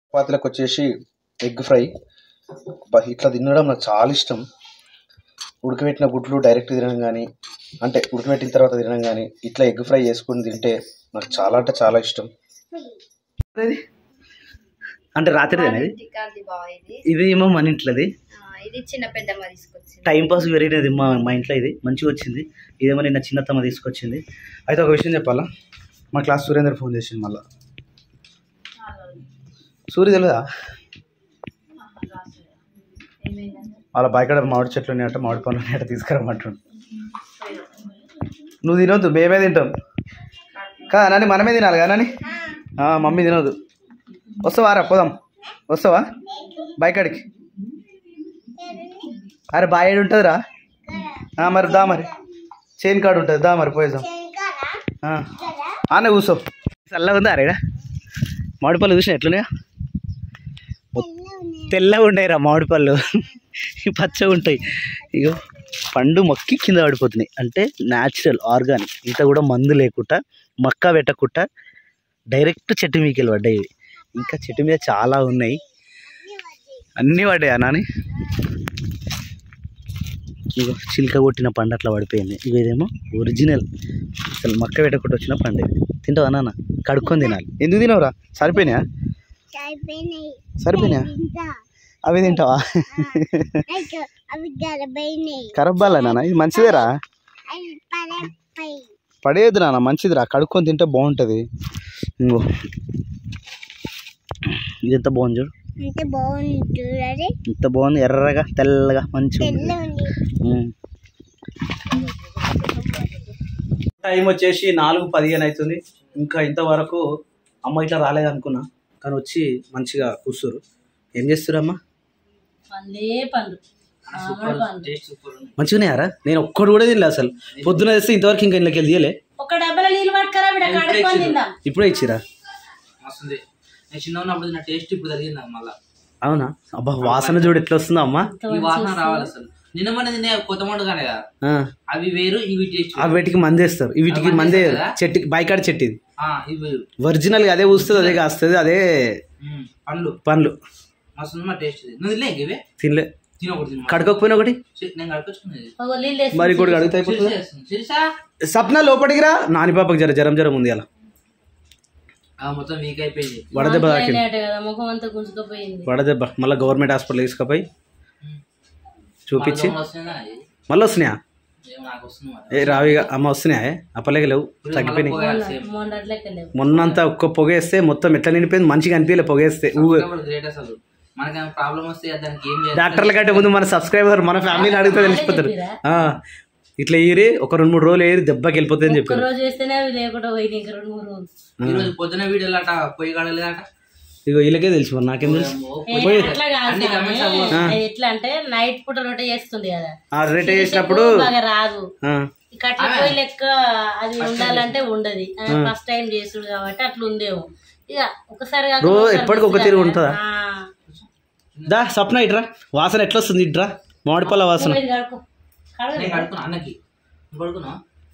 చపాతీలకు వచ్చేసి egg fry అబ్బా, ఇట్లా తినడం నాకు చాలా ఇష్టం ఉడకబెట్టిన గుడ్లు డైరెక్ట్ తినడం కానీ అంటే ఉడకబెట్టిన తర్వాత తినడం కానీ ఇట్లా ఎగ్ ఫ్రై చేసుకుని తింటే నాకు చాలా అంటే చాలా ఇష్టం అంటే రాత్రి అనేది ఇంటికాది బావ ఇది ఇది ఏమో మన ఇంట్లోది ఆ, ఇది చిన్న పెద్దమ్మ తీసుకొచ్చింది టైం పాస్ పెరిగినది మా మా ఇంట్లో ఇది మంచిగా వచ్చింది ఇదేమో నిన్న చిన్నతమ్మ తీసుకొచ్చింది అయితే ఒక విషయం చెప్పాలా మా క్లాస్ సురేందర్ ఫోన్ చేసింది మళ్ళా సూర్య తెలియదా వాళ్ళ బాయికాడ మామిడి చెట్లు ఉన్నాయట మామిడి పనులు ఉన్నాయట తీసుకురమ్మంటుండు నువ్వు తినొద్దు మేమే తింటాం కా నాని మనమే తినాలి కదా నాని ఆ, మమ్మీ తినొద్దు వస్తావా రా పోదాం వస్తావా బాయికాడికి అరే బాయ్ ఏడు ఉంటుందిరా ఆ, మరి దా మరి చైన్ కార్డు ఉంటుంది దా మరి పోయేద్దాం ఆ. ఆనే కూర్చో చల్లగా ఉందా అరేడా మామిడి పళ్ళు చూసిన ఎట్లున్నాయా తెల్లగా ఉన్నాయి రా మామిడి పళ్ళు పచ్చగా ఉంటాయి ఇగో పండు మొక్కి కింద పడిపోతున్నాయి అంటే న్యాచురల్ ఆర్గానిక్ ఇంత కూడా మందు లేకుండా మక్క పెట్టకుండా డైరెక్ట్ చెట్టు మీకెళ్ళి పడ్డాయి ఇవి. ఇంకా చెట్టు మీద చాలా ఉన్నాయి అన్నీ పడ్డాయా నాని ఇగో చిలుక కొట్టిన పండు అట్లా పడిపోయింది ఇగో ఇదేమో ఒరిజినల్ అసలు మక్క పెట్టకుండా వచ్చిన పండు ఇది తింటావా నాన్న కడుక్కొని తినాలి ఎందుకు తినవురా సరిపోయినాయా సరిపోయినాయా అవి తింటావా అవి గడబైనాయి కరబ్బాలా నాన్న ఇది మంచిదేరా అవి పడపై పడేయద్దు నాన్న మంచిదిరా కడుక్కొని తింటే బాగుంటుంది ఇంకో ఇది ఎంత బాగుంది చూడు అంటే బాగుంది చూడాలి ఇంత బాగుంది ఎర్రగా తెల్లగా మంచిగా ఉంది. తెల్ల ఉంది ఉమ్. టైం వచ్చేసి నాలుగు పదిహేను అవుతుంది ఇంకా ఇంతవరకు అమ్మ ఇట్లా రాలేదు అనుకున్నా కానీ వచ్చి మంచిగా కూర్చురు ఏం చేస్తురమ్మా పండ్లే పండు మామిడి పండు మంచిగానే నేను ఒక్కడు కూడా తినలే అసలు పొద్దున తెస్తే ఇంతవరకు ఇంకా ఇంట్లోకి వెళ్ళి తీయలే ఒక డబ్బాలో నీళ్ళు పట్టుకరా బిడ్డ కడుక్కొని తిందాం ఇప్పుడే ఇచ్చిరా వస్తుంది నేను చిన్న ఉన్నప్పుడు నా టేస్ట్ ఇప్పుడు తగ్గింది నాకు మళ్ళా అవునా అబ్బా వాసన చూడు ఎట్లా వస్తుందో అమ్మా ఈ వాసన రావాలి అసలు నిన్న మొన్న తినే కొత్త మొండగానే కదా ఆ. అవి వేరు ఇవి టేస్ట్ ఆ వీటికి మందేస్తారు ఈ వీటికి అవి మందే మందేస్తారు కదా? చెట్టుకి బైకాడ చెట్టు ఇది ఆ, ఇవి వేరు ఒరిజినల్ గా అదే పూస్తుంది అదే కాస్తుంది అదే ఉమ్, పండ్లు పండ్లు మస్తు మా టేస్ట్ ఇది నువ్వు తినలే ఇవే తినలే తినకూడదు తిన కడుకోకపోయినా ఒకటి నేను కడుకొచ్చుకునేది ఒక నీళ్ళు వేసి మరి ఇంకోటి కడిగితే అయిపోతుంది సిరిసా సప్న లోపలికి రా నాని పాపకి జర జ్వరం జ్వరం ఉంది అలా మొత్తం వీక్ అయిపోయింది వడదెబ్బ తాకింది అట కదా ముఖం అంతా గుంజుకుపోయింది వడదెబ్బ మళ్ళీ గవర్నమెంట్ హాస్పిటల్ తీసుకుపోయి చూపించి మళ్ళీ వస్తుందా ఇది? మళ్ళీ వస్తున్నాయా ఏమో నాకు వస్తుంది మరి. ఏ రావిగా అమ్మ వస్తున్నాయా అప్పలేక లేవు తగ్గిపోయినాయి పోయాలి సేమ్. మొన్నట్లెక్క లేవు మొన్నంతా ఒక్క పొగేస్తే మొత్తం ఎట్లా నిండిపోయింది మంచిగా అనిపించలే పొగేస్తే ఊ సబ్స్క్రైబర్ గ్రేట్ అసలు మనకేమైనా ప్రాబ్లం వస్తే దానికి ఏం చేయాలి డాక్టర్ల కంటే ముందు మన సబ్స్క్రైబర్ మన ఫ్యామిలీని అడిగితే తెలిసిపోతారు ఆ, ఇట్లా ఏరి ఒక రెండు మూడు రోజులు ఏరి దెబ్బకి వెళ్ళిపోతుంది అని ఒక చెప్పారు రోజు వేస్తేనే అవి లేకుండా పోయినాయి ఇంక రెండు మూడు రోజులు ఈ రోజు పొద్దున వీడియోలు అట పొయ్యి కాడలేదట ఇగో వీళ్ళకే తెలిసి మరి నాకేం తెలుసు ఏ, అట్లా కాదు అన్ని comments స్వామి. అవ్వదు. అది ఎట్లా అంటే నైట్ పూట రొట్టె చేస్తుంది కదా ఆ రేట్ చేసినప్పుడు బాగా రాదు ఆ, ఈ కట్ల పొయ్యి లెక్క అది ఉండాలంటే ఉండదు ఫస్ట్ టైం చేసుడు కాబట్టి అట్లా ఉందేమో ఇక ఒకసారి కాక రో ఒకసారి ఎప్పటికి ఒక తీరు ఉంటుందా ఆ, దా సప్న ఇట్రా వాసన ఎట్లా వస్తుంది ఇట్రా మామిడిపల్ల వాసన ఇది కడుక్కో. కడగదు. నేను కడుకున్నా అన్నకి నువ్వు కడుకున్నా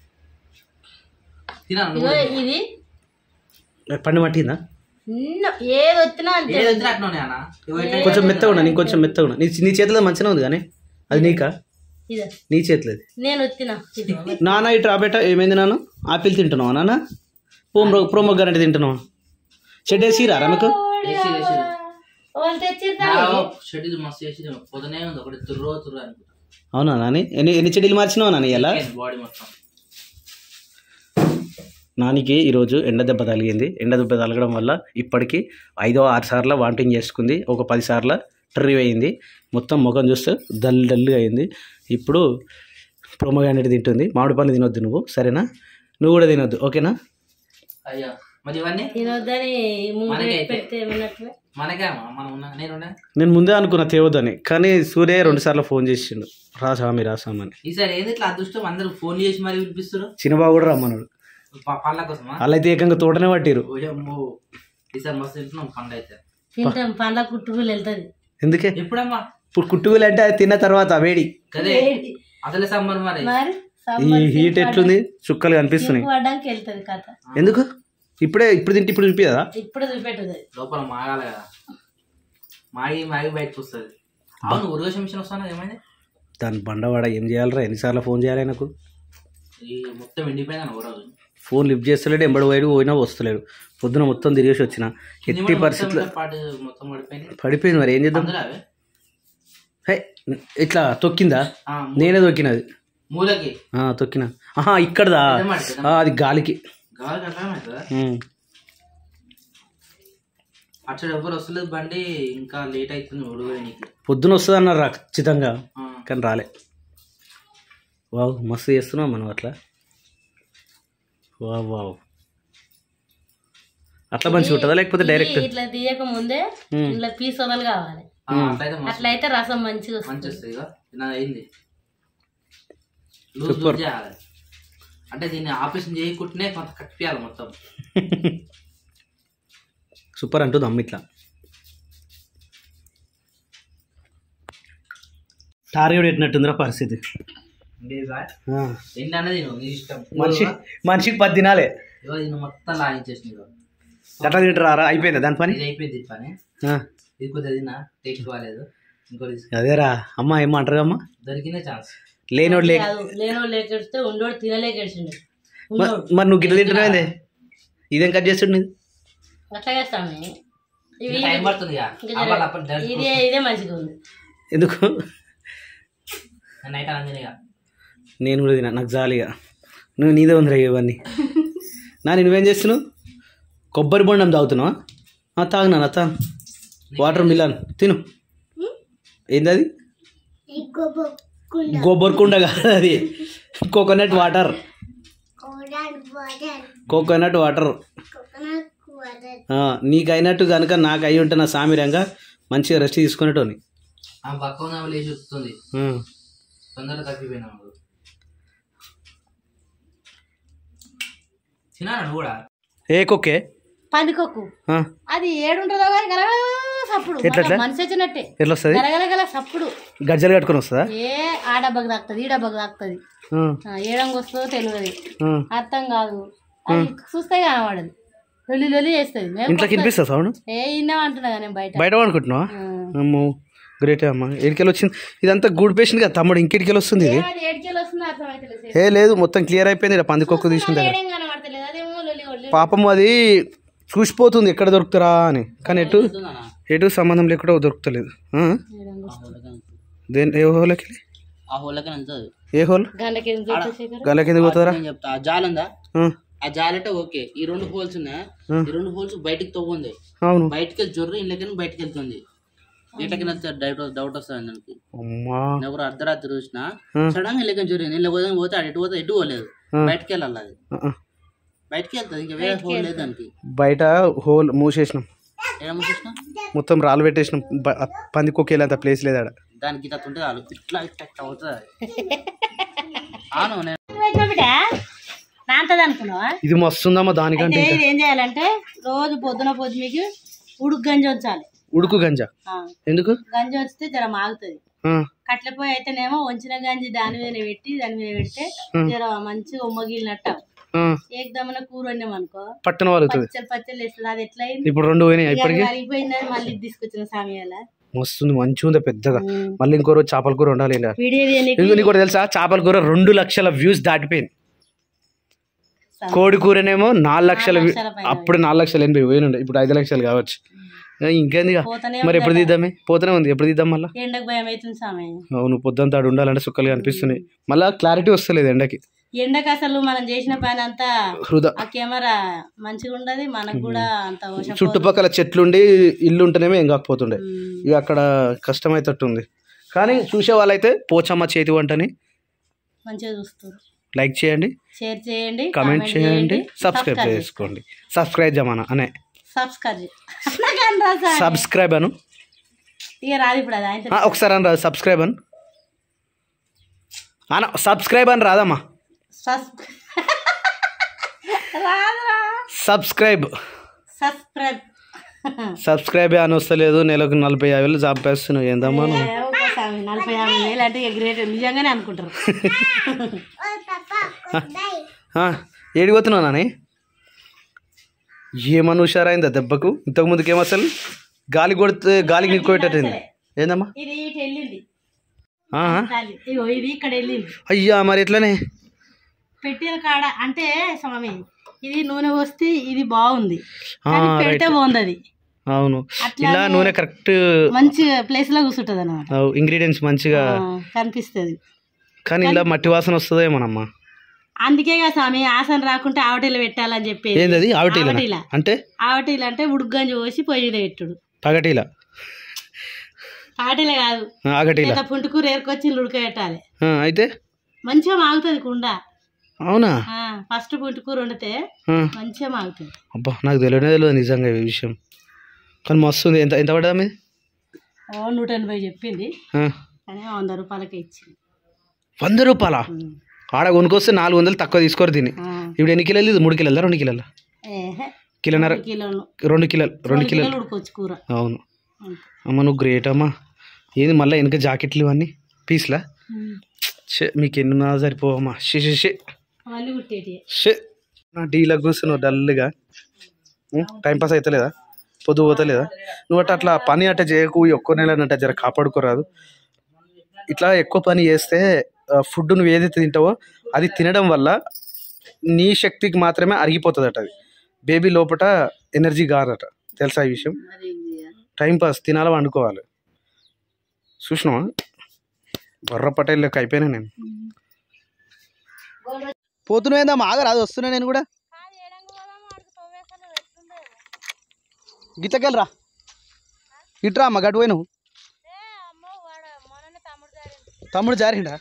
తినాను ఇగో ఇది పండు మట్టిందా నిన్న ఏది వచ్చినా అంతే ఏది వద్దు అట్లా ఉన్నాయి అన్న ఇగో ఇట్లా కొంచెం మెత్తగా ఉన్నా నీకు కొంచెం మెత్తగా ఉన్నా నీ నీ చేతిలో మంచిగా ఉంది కానీ అది నీకా ఇదే నీ చేతిలో అది. నేను వచ్చిన నాన్న ఇటు రాబేట ఏమైంది నాన్న ఆపిల్ తింటున్నావా నాన్న ప్రోమో ప్రోమో గ్యారెంటీ తింటున్నావా షెడ్ వేసి రారా మీకు వేసి వేసి వాళ్ళు తెచ్చిర్రా షెడ్యూల్ మస్తు చేసి పొద్దునే ఉంది ఒకటి తుర్రో తుర్రో అనుకుంటా అవునా నాని ఎన్ని ఎన్ని చెడ్డీలు మార్చినావా నాని ఎలా బాడీ మొత్తం నానికి ఈరోజు ఎండ దెబ్బ తగిలింది ఎండ దెబ్బ తగలడం వల్ల ఇప్పటికీ ఐదో ఆరు సార్లు వామిటింగ్ చేసుకుంది ఒక పది సార్లు ట్రీ అయింది మొత్తం ముఖం చూస్తే డల్ డల్గా అయింది ఇప్పుడు ప్రోమోగానెట్ తింటుంది మామిడి పళ్ళు తినొద్దు నువ్వు సరేనా నువ్వు కూడా తినొద్దు ఓకేనా అయ్యా మరి ఇవన్నీ తినొద్దని ముందు మనకైతే. పెడితే ఏమన్నట్టు మనకే అమ్మా, మనం ఉన్నా నేను ఉన్నా నేను ముందే అనుకున్నా తేవద్దని కానీ సూర్య రెండు సార్లు ఫోన్ చేసిండు రా స్వామి రా స్వామి అని ఈసారి ఏంది ఇట్లా అదృష్టం అందరూ ఫోన్ చేసి మరి వినిపిస్తారు చిన్నబాబు కూడా రమ్మన్నాడు ప- పళ్ళ కోసమా వాళ్ళైతే ఏకంగా తోటనే పట్టిరు ఓయమ్మో ఈసారి మస్తు తింటున్నాం పండు అయితే తింటాం పండ్ల కుట్టుకులు వెళ్తుంది ఎందుకే ఎప్పుడమ్మా ఇప్పుడు కుట్టుకులు అంటే అది తిన్న తర్వాత వేడి కదే అసలే సమ్మర్ మరి మరి ఈ హీట్ ఎట్లుంది చుక్కలు కనిపిస్తున్నాయి పడడానికి వెళ్తుంది కథ ఎందుకు ఇప్పుడే ఇప్పుడు తింటే ఇప్పుడు చూపిదా ఇప్పుడు చూపెట్టదు లోపల మాగాలి కదా మాగి మాగి బయటకు వస్తుంది అవును ఉరుగోష మిషన్ వస్తాను ఏమైంది దాని బండవాడ ఏం చేయాలరా ఎన్నిసార్లు ఫోన్ చేయాలి నాకు ఈ మొత్తం ఎండిపోయింది ఊరు ఫోన్ లిఫ్ట్ చేస్తలేడు ఎంబడి వైడు పోయినా వస్తలేడు పొద్దున మొత్తం తిరిగేసి వచ్చిన ఎట్టి పరిస్థితుల్లో పాటు మొత్తం పడిపోయింది పడిపోయింది మరి ఏం చేద్దాం అందులో అవే హే ఇట్లా తొక్కిందా ఆ, నేనే తొక్కినది మూలకి ఆ, తొక్కిన ఆహా ఇక్కడదా పెద్దమ్మ, పెద్దమ్మ. ఆ, అది గాలికి గాలి కట్టమవుతుందా ఉమ్. అటు ఎవరు వస్తలేదు బండి ఇంకా లేట్ అవుతుంది ఉడుగోనికి పొద్దున వస్తుంది అన్నారు రా ఖచ్చితంగా కానీ రాలే వావ్ మస్తు చేస్తున్నావు మనం అట్లా వావ్ వావ్ అట్లా మంచిగా ఉంటుందా లేకపోతే డైరెక్ట్ ఇట్లా తీయక ముందే ఉమ్. ఇట్లా పీస్ వదలు కావాలి అట్లయితే మస్తు అట్లయితే రసం మంచిగా మంచి వస్తుంది వస్తుంది ఇక నాది అయింది లూజ్ లూజ్ చేయాలి అంటే దీన్ని ఆపరేషన్ చేయకుండానే కొంత కట్టియాలి మొత్తం సూపర్ అంటుంది అమ్మ ఇట్లా టార్గెట్ పెట్టినట్టుందిరా పరిస్థితి ఆ. ఎన్ని అన్నది నువ్వు నీ ఇష్టం మనిషి మనిషికి పది దినాలే ఇగో దీన్ని మొత్తం లాగించేసిన ఇగో గట్లా తింటారా అయిపోయిందా దాని పని ఇది అయిపోయింది ఈ పని ఆ. ఇది కొద్దిగా తిన్నా టేస్ట్ బాగాలేదు ఇంకోటి తీసుకో. అదేరా అమ్మ ఏమంటారు అమ్మ దొరికిందే ఛాన్స్ లేనోడు లే కాదు లేనోడు లేకెడితే ఉండోడు తినలేకెడిచిండు మ- మరి నువ్వు గిట్ల తింటున్నావు ఇదేం కట్ చేస్తుండే అట్లా చేస్తాము ఇవి టైం పడుతుంది ఇక ఇంకా అవ్వాలి అప్పుడు డైరెక్ట్ ఇదే ఇదే మంచిగా ఉంది ఎందుకు నైట్ అలా ఇక నేను కూడా తినా నాకు జాలిగా నువ్వు నీదే ఉందిరా ఇవన్నీ నా నువ్వేం చేస్తున్నావు కొబ్బరి బొండం తాగుతున్నావా ఆ, తాగునా తా వాటర్ మిలాన్ తిను ఏంది అది గొబ్బరి కుండ కాదు అది కోకోనట్ వాటర్ కోడన్ water coconut water coconut water ఆ, నీకు అయినట్టు కనుక నాకు అయి ఉంటే నా సామిరంగా మంచిగా రెస్ట్ తీసుకునేటోని ఆ పక్క ఉన్న లేచి వస్తుంది ఆ. తొందరగా తగ్గిపోయినా తిన్నాను నువ్వు కూడా ఏ కొక్కే పందికొక్కు ఆ, అది ఏడుంటుందో కానీ గలగల సప్పుడు ఎట్లా ఎట్లా? మనిషి వచ్చినట్టే ఎట్లా వస్తుంది గలగల గల సప్పుడు గజ్జలు కట్టుకొని వస్తుందా ఏ ఆ డబ్బకు తాకుతుంది ఈ డబ్బకు తాకుతుంది ఆ, ఏడంగా వస్తుందో తెలియదు ఆ. అర్థం కాదు అది చూస్తే కనబడదు లొల్లి లొల్లి చేస్తుంది మేము ఇంట్లోకి వినిపిస్తా సౌండ్ ఏ ఇన్నాం అంటున్నా కానీ నేను బయట బయట అనుకుంటున్నావా ఆ. అమ్మో గ్రేట్ అమ్మ ఎడికెళ్ళి వచ్చింది ఇదంతా గూడ్ పేషెంట్ కదా తమ్ముడు ఇంకెడికెళ్ళి వస్తుంది ఇది అది ఏడుకెళ్ళి వస్తుందో అర్థమైతలేదు ఏ లేదు మొత్తం క్లియర్ అయిపోయింది ఇక్కడ పందికొక్కు తీసిన దగ్గర ఏడేం కనబడతలేదు అదేమో లొల్లి లొల్లి పాపం అది చూసిపోతుంది ఎక్కడ దొరుకుతారా అని కానీ ఎటు ఎటు సంబంధం లేకుండా దొరుకుతలేదు ఆ? దేని ఏ హోల్కి ఆ హోళ్ళకి వెళ్తుంది ఏ హోల్ గంటకి ఎందుకు చూస్తే శేఖర్? గల కింద పోతారా నేను చెప్తా ఆ జాల్ ఉందా ఆ, ఆ జాల్ అంటే ఓకే ఈ రెండు హోల్స్ ఉన్నాయి ఆ. ఈ రెండు హోల్స్ బయటికి తవ్వుంది అవును బయటికి వెళ్ళి జొర్రు ఇళ్ళకి బయటికి వెళ్తుంది ఇళ్ళకి డౌట్ డౌట్ వస్తుంది దానికి అమ్మా ఎవరు అర్ధరాత్రి చూసినా ఆ. సడన్ గా ఇళ్ళకి జొర్రు ఇళ్ళకి పోతే పోతే అటు ఎటు పోతే ఎటు పోలేదు ఆ. బయటికి వెళ్ళాలి అది ఆ, ఆ. బయటికి వెళ్తుంది ఇంకా వేరే హోల్ లేదు దానికి బయట హోల్ మూసేసినాం ఏమో చూసినా మొత్తం రాళ్ళు పెట్టేసినాం బ- ఆ పందికొక్కు వెళ్ళేంత ప్లేస్ లేదు ఆడ దానికి ఇట్లా ఉంటే చాలు ఇట్లా ఇట్లా ఇట్లా అవుతుంది అది అవును నేను పెట్టినా బిడ్డ నాంతది అనుకున్నావా ఇది మస్తుందమ్మా దానికంటే అయితే ఇంకా. ఇది ఏం చేయాలంటే రోజు పొద్దున పొద్దు మీకు ఉడుకు గంజి ఉంచాలి ఉడుకు గంజా ఆ, ఎందుకు గంజి ఉంచితే జర మాగుతుంది ఆ, కట్లపోయి అయితేనేమో వంచిన గంజి దాని మీద పెట్టి దాని మీద పెడితే జర మంచిగా ఉమ్మగిలినట్టు ఆ, ఏకదమన కూర వండాం అనుకో పట్టణ వాలుతుంది పచ్చలు పచ్చలు వేస్తుంది అది ఎట్లా అయింది ఇప్పుడు రెండు పోయినాయి ఇప్పటికి అయిపోయిందని మళ్ళీ తీసుకొచ్చిన సామియాల మస్తుంది మంచిగా ఉంది పెద్దగా మళ్ళీ ఇంకో రోజు చేపల కూర ఉండాలి ఇలా వీడియో తీయనీకి ఇంకో నీకు ఒకటి తెలుసా చేపల కూర రెండు లక్షల వ్యూస్ దాటిపోయింది కోడి కూరనేమో నాలుగు లక్షల view- లక్షల పైన అప్పుడు నాలుగు లక్షల ఎనభై పోయిన ఉండే ఇప్పుడు ఐదు లక్షలు కావచ్చు ఆ, ఇంకేంది ఇక? పోతనే మరి ఎప్పుడు తీద్దామే పోతూనే ఉంది ఎప్పుడు తీద్దాం మళ్ళీ ఎండకు భయం అవుతుంది సామె అవును పొద్దుంతా ఆడు ఉండాలంటే సుక్కలు కనిపిస్తున్నాయి మళ్ళీ క్లారిటీ వస్తలేదు ఎండకి ఎండకు అసలు మనం చేసిన పని అంతా హృద ఆ కెమెరా మంచిగా ఉండదు మనకు కూడా అంత వశపోదు. చుట్టుపక్కల చెట్లుండి ఇల్లు ఉంటేనేమో ఏం కాకపోతుండే ఉమ్. ఇక అక్కడ కష్టమైతట్టుంది కానీ చూసే వాళ్ళైతే పోచమ్మ చేతి వంటని మంచిగా చూస్తారు లైక్ చేయండి షేర్ చేయండి కమెంట్ చేయండి సబ్స్క్రైబ్ చేసుకోండి సబ్స్క్రైబ్ జమానా అనే సబ్స్క్రైబ్ నాకని రా సార్. సబ్స్క్రైబ్ అను ఇక రాదు ఇప్పుడు అది ఆయన ఆ, ఒకసారి అని రాదు సబ్స్క్రైబ్ అను అన సబ్స్క్రైబ్ అని రాదమ్మా సబ్ రాదురా సబ్స్క్రైబ్ సబ్స్క్రైబ్ సబ్స్క్రైబ్ అని వస్తలేదు నెలకు నలభై యాభై వేలు జాబ్ వేస్తున్నావు ఏందమ్మా నువ్వు ఏ, ఒక స్వామి, నలభై యాభై వేలు అంటే ఇక గ్రేట్ నిజంగానే అనుకుంటారు ఆ, ఏడిపోతున్నావు నాని ఏమన్నా హుషారైందా దెబ్బకు ఇంతకు ముందుకేం అసలు గాలి కొడితే గాలికి నిక్కుపోయేటట్టు ఏందమ్మా ఇది ఇటు వెళ్ళింది ఆహా. గాలి. ఇగో ఇది ఇక్కడ వెళ్ళింది అయ్యా మరి ఎట్లనే పెట్టిన కాడ అంటే స్వామి ఇది నూనె పోస్తే ఇది బాగుంది ఆ, కానీ రైట్. పెడితే బాగుంది అవును అట్లానే ఇలా నూనె కరెక్ట్ మంచి ప్లేస్ లో కూర్చుంటది అనమాట ఇంగ్రీడియంట్స్ మంచిగా కనిపిస్తుంది కానీ ఇలా మట్టి వాసన వస్తుందేమోనమ్మా అందుకే కదా స్వామి ఆసన రాకుంటే ఆవటీలో పెట్టాలని చెప్పి ఏంది ఆవటీల ఆవటీల అంటే ఆవటీలు అంటే ఉడుగ్గంజి పోసి పొయ్యి మీద పెట్టుడు పగటీల ఆవటీలే కాదు ఆగటీల లేదా పుంటుకూర ఏరుకొచ్చి ఉడకబెట్టాలి ఆ, అయితే మంచిగా మాగుతుంది కుండ అవునా ఫస్ట్ పుంటుకూర వండితే ఆ, మంచిగా మాగుతుంది అబ్బా నాకు తెలియనే తెలియదు నిజంగా ఈ విషయం కానీ మస్తు ఉంది ఎంత ఎంత పడ్డా మీది ఓ నూట ఎనభై చెప్పింది ఆ, కానీ వంద రూపాయలకే ఇచ్చింది వంద రూపాయల ఆడ కొనుక్కొస్తే నాలుగు వందలు తక్కువ తీసుకోరు దీన్ని ఆ, ఇప్పుడు ఎన్ని కిలోలు ఇది మూడు కిలోలా రెండు కిలోలా ఏహే, కిలోన్నర రెండు కిలోలు రెండు కిలోలు రెండు రెండు కిలోలు కిలోలు ఉడకొచ్చు కూర అవును అంతే. అమ్మ నువ్వు గ్రేట్ అమ్మా ఏంది మళ్ళీ వెనక జాకెట్లు ఇవన్నీ పీస్లా ఉమ్. షే మీకు ఎన్ని ఉన్నా సరిపోవమ్మా షే షే షే మళ్ళీ కుట్టేటి షే నా డీలా కూర్చున్నావు డల్గా టైం పాస్ అవుతలేదా పొద్దు పోతలేదా నువ్వు అట్ట అట్లా పని అట్ట చేయకు ఈ ఒక్క నెల అన్నట్టు జర కాపాడుకోరాదు ఇట్లా ఎక్కువ పని చేస్తే ఫుడ్ నువ్వు ఏదైతే తింటావో అది తినడం వల్ల నీ శక్తికి మాత్రమే అరిగిపోతుందట అది బేబీ లోపట ఎనర్జీ కాదట తెలుసా ఈ విషయం టైం పాస్ తినాలి వండుకోవాలి చూసినావా బొర్ర పటేల్ లెక్క అయిపోయినా నేను పోతున్నాయిందా మాగా రాదు వస్తున్నా నేను కూడా గిట్లకెళ్ళరా ఇట్రా అమ్మ గటు పోయినావు తమ్ముడు జారిండా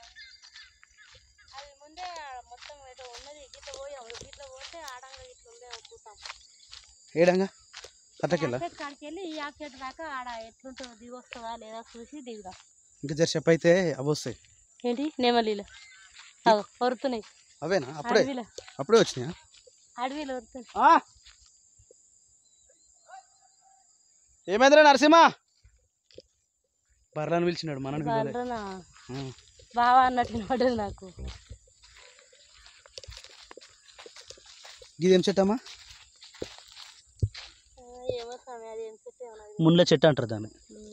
ఏడంగా అట్టకెళ్ళా కాడికి వెళ్ళి ఈ ఆకెట్ దాకా ఆడ ఎట్లుంటుందో దిగి వస్తుందా లేదా చూసి దిగుదాం ఇంకా జర చెప్పు అయితే అవి వస్తాయి ఏంటి నెమలీలు వరుతున్నాయి అవేనా అప్పుడే అడవిలో అప్పుడే వచ్చినాయా అడవిలో వరుతున్నాయి ఏమైందిరా నరసింహ బర్రాన్ని పిలిచినాడు మనని పిలవలే. వాళ్ళనా ఆ. బావా అన్నట్టు వినపడదు నాకు ఇదేం చెట్టు అమ్మా ఏమో స్వామి అది ఏం చెట్టు ఏమో నాకు ముళ్ళ చెట్టు అంటారు దాన్ని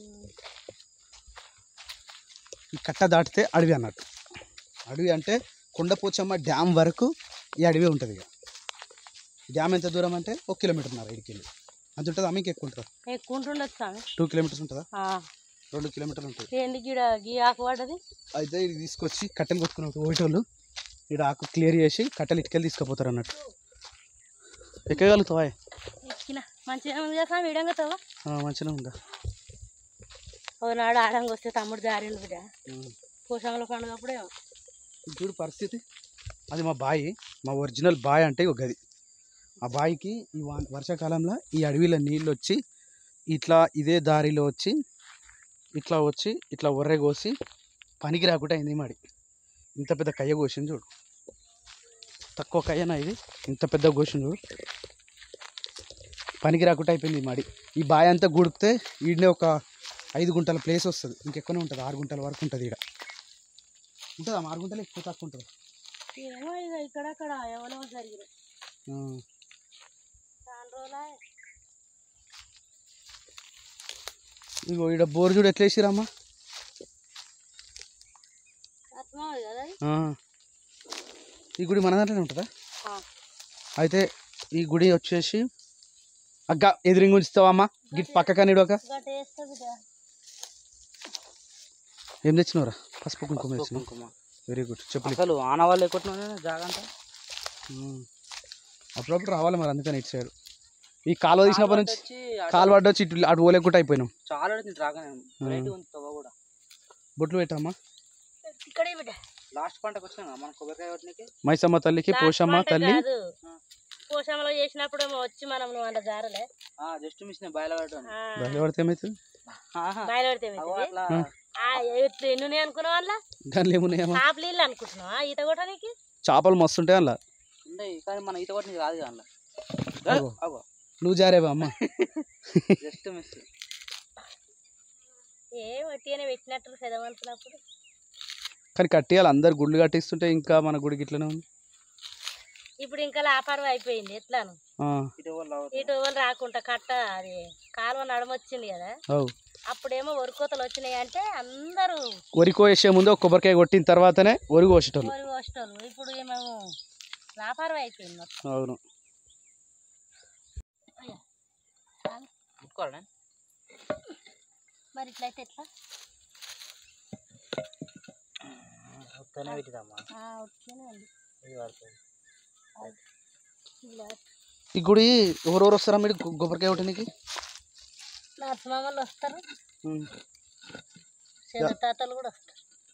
ఈ కట్ట దాటితే అడవి అన్నట్టు అడవి అంటే కొండపోచమ్మ డ్యామ్ వరకు ఈ అడవి ఉంటుంది ఇక డ్యామ్ ఎంత దూరం అంటే ఒక కిలోమీటర్ ఉన్నారు ఇడికి వెళ్ళి అంత ఉంటుంది మీకు ఎక్కువ ఉంటుంది ఎక్కువ ఉంటుండదు స్వామి టూ కిలోమీటర్స్ ఉంటుందా ఆ, రెండు కిలోమీటర్లు ఉంటుంది ఏంటి గీడ గీ ఆకు పడ్డది అయితే ఇది తీసుకొచ్చి కట్టెలు కొట్టుకుని పోయేటోళ్ళు ఇక్కడ ఆకు క్లియర్ చేసి కట్టెలు ఇటుకెళ్ళి తీసుకుపోతారు అన్నట్టు ఎక్కగలుగుతావా ఎక్కిన మంచిగా ఉంది కదా స్వామి ఇడంగా తవ్వ మంచిగా ఉందా ఒకనాడు ఆడంగా వస్తే తమ్ముడు జారిండు బిడ్డ పోషంగల పండుగ అప్పుడే చూడు పరిస్థితి అది మా బాయి మా ఒరిజినల్ బాయ్ అంటే ఒక గది ఆ బాయికి ఈ వా వర్షాకాలంలో ఈ అడవిలో నీళ్ళు వచ్చి ఇట్లా ఇదే దారిలో వచ్చి ఇట్లా వచ్చి ఇట్లా ఒర్రె కోసి పనికి రాకుండా అయింది ఈ మాడి ఇంత పెద్ద కయ్య కోసింది చూడు తక్కువ కయ్యనా ఇది ఇంత పెద్ద కోసింది చూడు పనికి రాకుండా అయిపోయింది ఈ మాడి ఈ బాయ్ అంతా గుడిపితే ఈడనే ఒక ఐదు గుంటల ప్లేస్ వస్తుంది ఇంకెక్కువనే ఉంటుంది ఆరు గుంటల వరకు ఉంటుంది ఈడ ఉంటుందా ఆరు గుంటలు ఎక్కువ తక్కువ ఉంటుంది ఏమో ఇక ఇక్కడక్కడ ఎవరో జరిగిన ఆ. చాలా రోజులే ఇగో ఈడ బోర్ చూడు ఎట్లా వేసిరమ్మా అర్థమవుతుంది కదా అది? ఆ. ఈ గుడి మన దాంట్లోనే ఉంటుందా ఆ. అయితే ఈ గుడి వచ్చేసి అక్క ఎదురింగి ఉంచుతావా అమ్మా గిట్ పక్కగా నీడొక గట్ట వేస్తే బిడ్డ ఏం తెచ్చినవరా పసుపు కుంకుమ తెచ్చినావు వెరీ గుడ్ చెప్పులు అసలు ఆనవాళ్ళు ఎక్కుతున్నాను జాగంతా ఉమ్. అప్పుడప్పుడు రావాలి మరి అందుకని ఇటు సైడ్ ఈ కాలువ తీసినప్పటి నుంచి కాలు పడ్డ వచ్చి ఇటు అటు పోలేకుండా అయిపోయినాం చాలా రాగానే వెరైటీ ఉంది తవ్వ కూడా బొట్లు పెట్టమ్మా ఇక్కడే బిడ్డ లాస్ట్ పంటకు వచ్చినా మన కొబ్బరికాయ కొట్టినకి మైసమ్మ తల్లికి పోషమ్మ లాస్ట్ తల్లి కాదు. పోషంలో చేసినప్పుడు ఏమో వచ్చి మనం నువ్వు అంత జారలే జస్ట్ మిషన్ బయలు పెట్టాను ఆ, బయలు పడితే ఏమవుతుంది బయలుపెడితే అగో ఏమైతుంది? అట్లా ఆ, ఎట్లు ఎన్ని ఉన్నాయి అనుకున్నావు అందులో దానిలో ఏమున్నాయమ్మా చేపలు ఇల్లు అనుకుంటున్నావా ఈత కొట్టడానికి చేపలు మస్తు ఉంటాయి అలా ఉన్నాయి కానీ మన ఈత కొట్టినది కాదు కదా అగో. అగో నువ్వు జారేవా అమ్మ జస్ట్ మిస్ ఏ వట్టిగానే పెట్టినట్టు చదవనుకున్నప్పుడు కానీ కట్టేయాలి అందరు గుళ్ళు కట్టిస్తుంటే ఇంకా మన గుడికి ఇట్లనే ఉంది ఇప్పుడు ఇంకా లాపారం అయిపోయింది ఎట్లాను ఆ, ఇటు ఎవరు రాకుండా కట్ట అది కాలువ నడమొచ్చింది కదా అవు అప్పుడేమో వరికోతలు వచ్చినాయి అంటే అందరూ వరి కోసే ముందు ఒక కొబ్బరికాయ కొట్టిన తర్వాతనే వరి కోసేటోళ్ళు వరి కోసేటోళ్ళు ఇప్పుడు మేము లాపారం అయిపోయింది మొత్తం అవును ముట్టుకోవాలా మరి ఇట్లయితే ఎట్లా ఉత్తనే పెట్టిదమ్మా ఆ, ఉట్టిగానే ఉంది ఇలా ఈ గుడి ఎవరెవరు వస్తారా మీరు కొ- కొబ్బరికాయ కొట్టడానికి నరసింహమ్మలు వస్తారు చిన్న తాతలు కూడా వస్తారు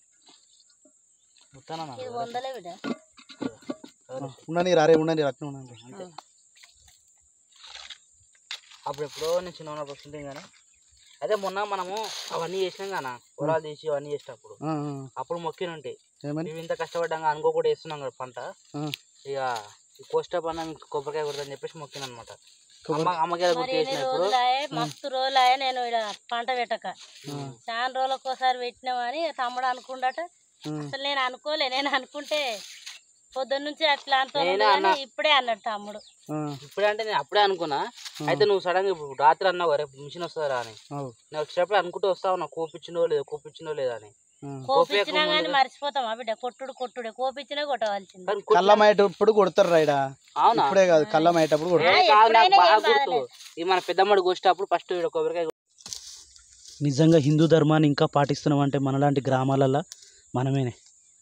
ఇది వందలే బిడ్డ ఉండని రారే ఉండని అట్నే ఉండండి అప్పుడు ఎప్పుడో నేను చిన్న ఉన్నప్పుడు వస్తుంటాం కానీ అదే మొన్న మనము అవన్నీ చేసినాం కానా పొలాలు తీసి అవన్నీ చేసేటప్పుడు ఆ, ఆ, అప్పుడు మొక్కిన ఉంటాయి ఏమని మేము ఇంత కష్టపడ్డాక అనుకోకుండా వేస్తున్నాం కదా పంట ఆ. ఇక ఈ కోస్ట పన్న మీకు కొబ్బరికాయ కొడదని చెప్పేసి మొక్కిన అనమాట కొబ్బరి- అమ్మ అమ్మకి అది మరి గుర్తు ఎన్ని చేసిన ఇప్పుడు రోజులాయే మస్తు రోజులాయే నేను ఇక్కడ పంట పెట్టక చాలా రోజులకు ఒకసారి పెట్టినామని తమ్ముడు అనుకుండట ఉమ్. అసలు నేను అనుకోలే నేను అనుకుంటే పొద్దున్న నుంచి అట్లా అంతా నేనే అన్నా. ఇప్పుడే అన్నాడు తమ్ముడు ఆ, ఇప్పుడే అంటే నేను అప్పుడే అనుకున్నా అయితే నువ్వు సడన్ గా ఇప్పుడు రాత్రి అన్నావు రేపు మిషన్ వస్తుందా అని అవు నేను వచ్చేటప్పుడు అనుకుంటూ వస్తావు నాకు కోపించిందో లేదో కోపించిందో లేదా అని ఆ. కోపించినా కానీ మర్చిపోతాం ఆ బిడ్డ కొట్టుడు కొట్టుడే కోపించినా కొట్టవలసింది కానీ కళ్ళ కొట్టిన- మాయేటప్పుడు కొడతారు రైడా అవునా ఇప్పుడే కాదు కళ్ళ మాయేటప్పుడు ఏ కొడతారు కాదు, నాకు ఎప్పుడైనా బాగా ఏం గుర్తు బాధలేదు. ఈ మన పెద్దమ్మడి గోష్ఠప్పుడు ఫస్ట్ కొబ్బరికాయ నిజంగా హిందూ ధర్మాన్ని ఇంకా పాటిస్తున్నాం అంటే మనలాంటి గ్రామాలలో మనమేనే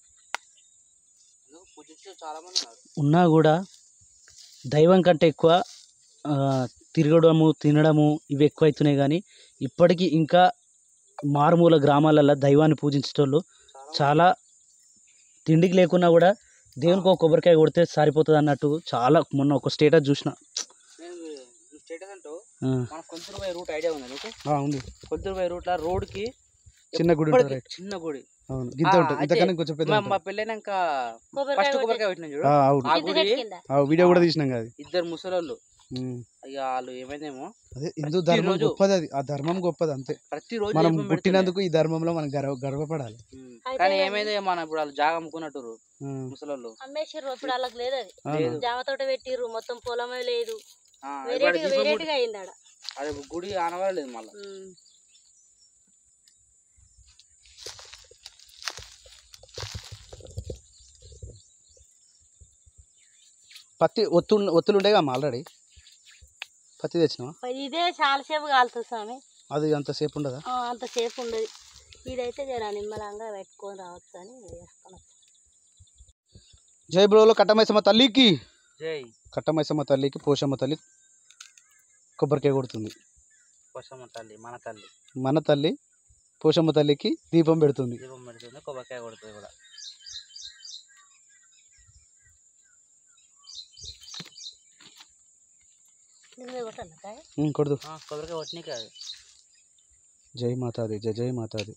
చాలా మంది ఉన్నారు ఉన్నా కూడా దైవం కంటే ఎక్కువ ఆ, తిరగడము తినడము ఇవి ఎక్కువైతున్నాయి కానీ ఇప్పటికీ ఇంకా మారుమూల గ్రామాలలో దైవాన్ని పూజించేటోళ్ళు చాలా తిండికి లేకున్నా కూడా దేవునికి ఒక కొబ్బరికాయ కొడితే సరిపోతుంది అన్నట్టు చాలా మొన్న ఒక స్టేటస్ చూసిన నేను స్టేటస్ అంటూ ఆ, మన కొంచెం పోయే రూట్ ఐడియా ఉంది నీకు ఆ, ఉంది కొంచెం పోయే రూట్ రోడ్ కి చిన్న గుడి ఎప్పటికీ ఉంటుంది, right. చిన్న గుడి అవును గింత ఆ, ఉంటుంది అయితే ఇంతకన్నా కొంచెం పెద్ద మా- ఉంటుంది. మా పెళ్ళైనాక కొబ్బరికాయ ఫస్ట్ కొట్టేసి- కొబ్బరికాయ పెట్టిన చూడు ఆ, అవును ఆ ఇంటి గుడి చెట్టు కింద ఆ వీడియో కూడా తీసినాం కదా అది ఇద్దరు ముసలోళ్ళు ఉమ్. ఇక వాళ్ళు ఏమైందేమో అదే హిందూ ధర్మం ప్రతిరోజు- గొప్పది అది ఆ ధర్మం గొప్పది అంతే ప్రతి రోజు మనం దీపం పెడుతుండే. పుట్టినందుకు ఈ ధర్మంలో మనం గర్వ గర్వపడాలి ఉమ్. అయితే కానీ ఏమైంది మన ఇప్పుడు వాళ్ళు జాగా అమ్ముకున్నట్టు ఉమ్. ముసలోళ్ళు అమ్మేసిర్రు ఇప్పుడు వాళ్ళకి లేదు అది అవును. జామ తోట పెట్టిర్రు మొత్తం పొలమే లేదు ఆ, ఇవాళ వెరైటీగా దీపం వెరైటీగా అయింది ఆడ ముట్టి- అది గుడి ఆనవాలేదు మళ్ళీ ఉమ్. పత్తి ఒత్తు ఒత్తులు ఉండే కదా ఆల్రెడీ పత్తి తెచ్చినావా ఇదే చాలాసేపు కాలుతుంది స్వామి అది అంతసేపు ఉండదా ఆ, అంతసేపు ఉండదు ఇదైతే జర నిమ్మలంగా పెట్టుకొని రావచ్చు అని వేస్తాను జై బ్రోలో కట్టమైసమ్మ తల్లికి జై కట్టమైసమ్మ తల్లికి పోషమ్మ తల్లి కొబ్బరికాయ కొడుతుంది కోసమ్మ తల్లి మన తల్లి మన తల్లి పోషమ్మ తల్లికి దీపం పెడుతుంది దీపం పెడుతుంది కొబ్బరికాయ కొడుతుంది కూడా దీని మీద కొట్టాలి కాయ ఉమ్, కొడుదు ఆ, కొబ్బరికాయ కొట్టినాయి కాదు జై మాతాది జై జై మాతాది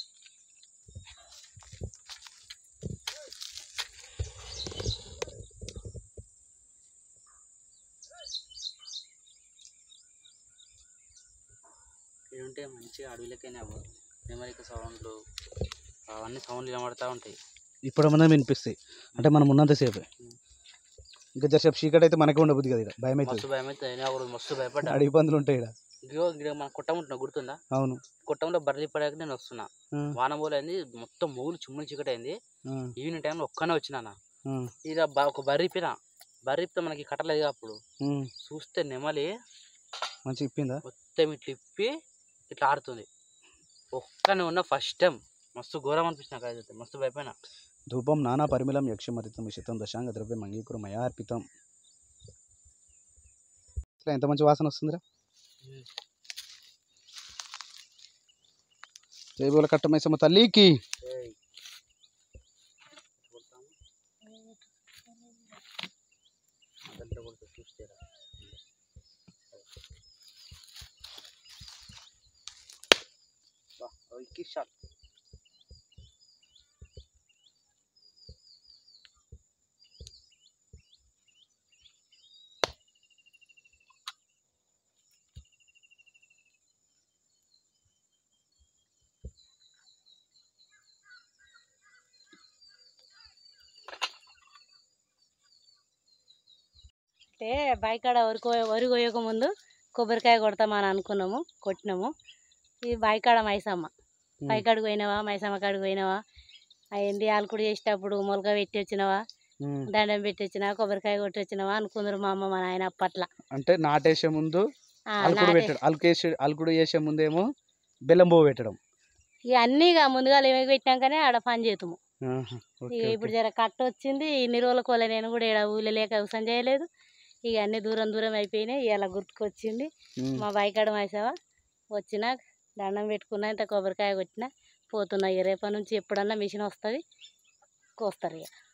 ఇది ఉంటే మంచిగా అడవిలకైనా నెమలిక సౌండ్లు అవన్నీ సౌండ్లు వినబడతా ఉంటాయి ఇప్పుడు మనం వినిపిస్తాయి అంటే మనం ఉన్నంతసేపే ఇంకా జరసేపు చీకటి అయితే మనకే ఉండబుద్ది కదా ఈడ. భయం అవుతుంది మస్తు భయం అయితే నేను ఒకరోజు మస్తు భయపడ్డా అడవి పందులు ఉంటాయి ఇక్కడ ఇదిగో ఇక్కడ మన కుట్టం ఉంటున్నా గుర్తుందా అవును కుట్టంలో బర్రెలు పడాక నేను వస్తున్నా ఆ, వాన పోలేంది మొత్తం మూలు చుమ్ములు చీకటి అయింది ఆ, ఈవినింగ్ టైంలో ఒక్కనే వచ్చినా ఆ, ఇక బ- ఒక బర్రె ఇప్పిన బర్రె ఇప్పితే మనకి కట్టలేదు అప్పుడు ఉమ్. చూస్తే నెమలి మంచి ఇప్పిందా మొత్తం ఇట్లా ఇప్పి ఇట్లా ఆడుతుంది ఒక్కనే ఉన్న ఫస్ట్ టైం మస్తు ఘోరం అనిపించిన నాకు అయితే మస్తు భయపోయినా ధూపం నానా పరిమళం యక్షమరితం విషితం దశాంగ ద్రవ్యం అంగీకురం మయార్పితం అసలు ఎంత మంచి వాసన వస్తుందిరా జైబోల కట్టమైసమ్మ తల్లికి షాట్ అయితే బాయికాడ వరి కోయ వరి కోయక ముందు కొబ్బరికాయ కొడతామని అనుకున్నాము కొట్టినాము ఈ బాయికాడ మైసమ్మ బాయికాడికి పోయినావా మైసమ్మ కాడికి పోయినావా అయింది ఆలుకుడు చేసేటప్పుడు మొలక పెట్టి వచ్చినావా ఉమ్. దండం పెట్టి వచ్చినావా కొబ్బరికాయ కొట్టి వచ్చినావా అనుకుందరు మా అమ్మ మా నాయన అప్పట్లో అంటే నాటేసే ముందు ఆ, అలుకుడు నాటే- పెట్టడం అలుకేసి అలుకుడు చేసే ముందేమో బెల్లం బో పెట్టడం ఇక అన్నీ ఇక ముందుగా ఏమి పెట్టాకనే ఆడ పని చేతుము ఆహా, ఓకే, ఇక ఓకే. ఇప్పుడు జర కట్ట వచ్చింది ఇన్ని రోజుల కోల నేను కూడా ఈడ ఊళ్ళో లేక వ్యవసాయం చేయలేదు ఇక అన్ని దూరం దూరం అయిపోయినాయి ఇలా గుర్తుకొచ్చింది ఉమ్. మా బైకాడ వేసావా వచ్చినా దండం పెట్టుకున్నా ఇంత కొబ్బరికాయ కొట్టినా పోతున్నా ఇక రేపటి నుంచి ఎప్పుడన్నా మిషన్ వస్తుంది కోస్తారు ఇక